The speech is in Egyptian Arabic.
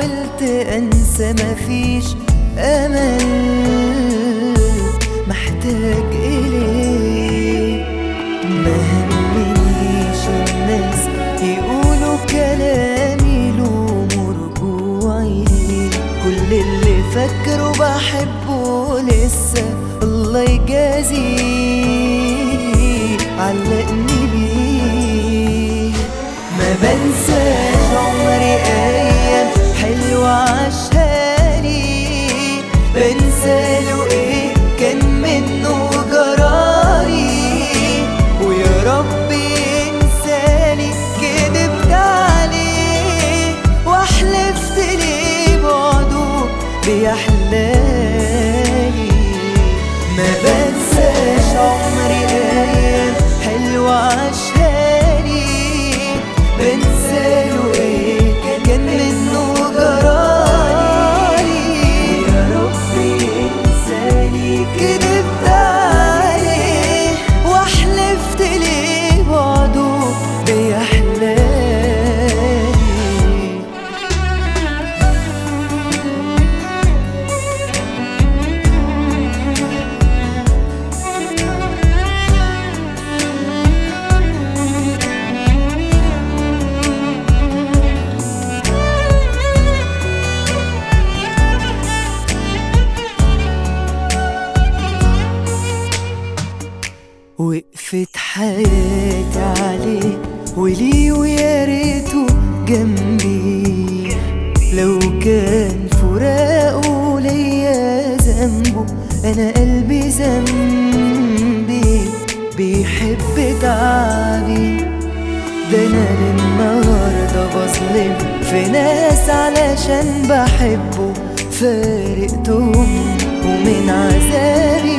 حاولت انسى مفيش امل محتاج اليه ما همنيش الناس يقولوا كلامي له مرجوعي كل اللي فاكره بحبه لسه الله يجازيه علقني بيه ما بنساش عمري ايام حلوة عشاني بنسى له ايه كان منه جرالي ويا رب ينساني كدبت عليه وحلفت ليه بعده بيحلالي ما بنساش عمري ايام حلوة عشاني بنسى له ايه كان منه جرالي يا رب ينساني كدبت عليه وحلفت ليه بعده بيحلالي وقفت حياتي عليه وليه ويا ريته جنبي لو كان فراقه ليا ذنبه انا قلبي ذنبي بيحب تعبي ده انا للنهارده بظلم في ناس علشان بحبه فارقتهم ومن عذابي